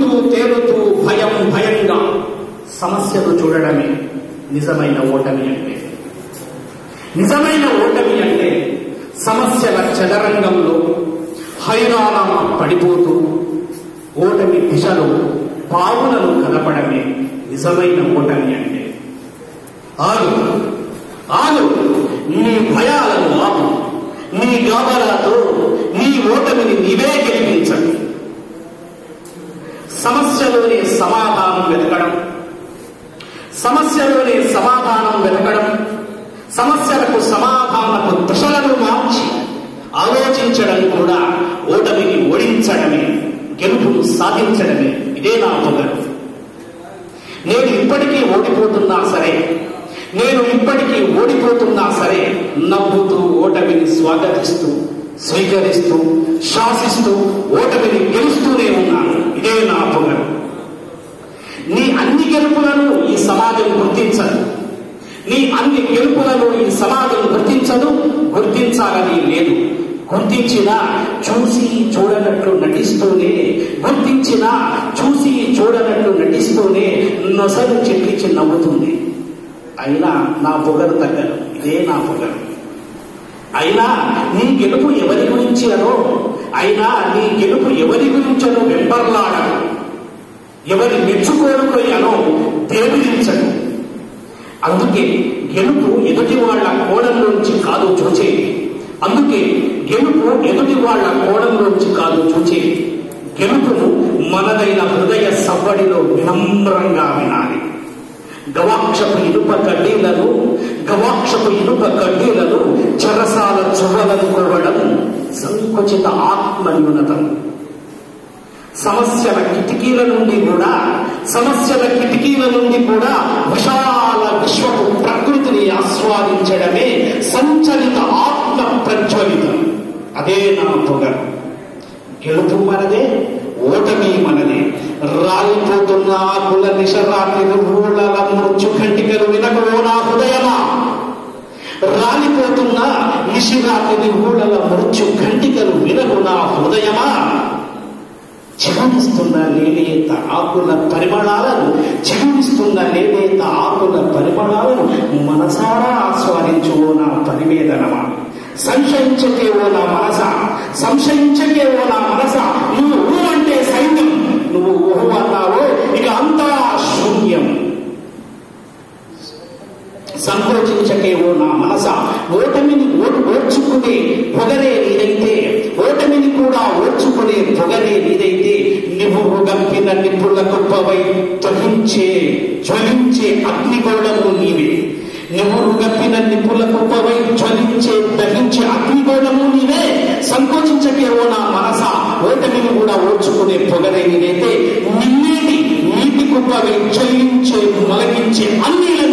మునుగుతూ తేలుతూ భయం భయంగా సమస్యను చూడడమే నిజమైన ఓటమి అంటే నిజమైన ఓటమి అంటే సమస్యల చదరంగంలో హైరాణ పడిపోతూ ఓటమి దిశలో పావులను కలపడమే నిజమైన ఓటమి అంటే ఆగు ఆగు నీ భయాలను ఆపు నీ గాబరాతో నీ ఓటమిని నీవే గెలిపించండి సమస్యలోనే సమాధానం వెతకడం సమస్యలోనే సమాధానం వెతకడం సమస్యలకు సమాధానపు దశలను మార్చి ఆలోచించడం కూడా ఓటమిని ఓడించడమే గెలుపును సాధించడమే ఇదే నా పొగరు నేను ఇప్పటికీ ఓడిపోతున్నా సరే నేను ఇప్పటికీ ఓడిపోతున్నా సరే నవ్వుతూ ఓటమిని స్వాగతిస్తూ స్వీకరిస్తూ శాసిస్తూ ఓటమిని గెలుస్తూనే ఉన్నాను ఇదే నా పొగరు నీ అన్ని గెలుపులను ఈ సమాజం గుర్తించదు నీ అన్ని గెలుపులను ఈ సమాజం గుర్తించదు గుర్తించాలని లేదు గుర్తించినా చూసి చూడనట్లు నటిస్తూనే గుర్తించినా చూసి చూడనట్లు నటిస్తూనే నొసలు చెక్కించి నవ్వుతుంది అయినా నా పొగరు తగ్గదు ఇదే నా పొగరు అయినా నీ గెలుపు ఎవరి గురించి అనో అయినా నీ గెలుపు ఎవరి గురించనో వెంబర్లాడను ఎవరి మెచ్చుకోరుకోయనో దేవుడించడు అందుకే గెలుపు ఎదుటి వాళ్ళ కోణంలోంచి కాదు చూచేది అందుకే గెలుపు ఎదుటి వాళ్ళ కోణంలోంచి కాదు చూచేది గెలుపును మనదైన హృదయ సవ్వడిలో వినమ్రంగా వినాలి గవాక్షపు ఇనుప కడ్డీలను గవాక్షపు ఇనుప కడ్డీలను చెరసాల చువ్వలనుకోవడం సంకుచిత ఆత్మన్యూనతం సమస్యల కిటికీల నుండి కూడా సమస్యల కిటికీల నుండి కూడా విశాల విశ్వపు ప్రకృతిని ఆస్వాదించడమే సంచలిత ఆత్మ ప్రజ్వలితం అదే నా పొగరు గెలుపు మనదే ఓటమి మనదే రాలిపోతున్న ఆకుల నిశరాత్రి ఊళ్ళ మృత్యు ఖండికలు వినకవో నా హృదయమా రాలిపోతున్న నిశిరాత్రి ఊళ్ళ మృత్యు ఖండికలు వినకు నా హృదయమా జీవనిస్తున్న లేనేత ఆకుల పరిమళాలను జీవనిస్తున్న లేనేత ఆకుల పరిమళాలను మనసారా ఆస్వాదించువో నా పరివేదనమా సంశయించకే ఓ నా మనస సంశయించకే ఓ నా మనస నువ్వు ఊ అంటే సైన్యం నువ్వు ఊహు అన్నావో ఇక అంతా శూన్యం సంకోచించకే ఓ నా మనస ఓటమిని ఓ- ఓర్చుకునే పొగరే నీదైతే ఓటమిని కూడా ఓర్చుకునే పొగరే నీదైతే నిపువు గంపిన నిపుల గొప్పవై త్వహించే జ్వలించే అగ్నిగోళము నీవే నిపువు గంపిన నిపుల గొప్పవై జ్వలించే దహించే అగ్నిగోళము నీవే సంకోచించకే ఓ నా మనస ఓటమిని కూడా ఓర్చుకునే పొగరే నీదైతే నిన్నేటి నీటి కుప్పవై చలించే మొలగించే అన్నిల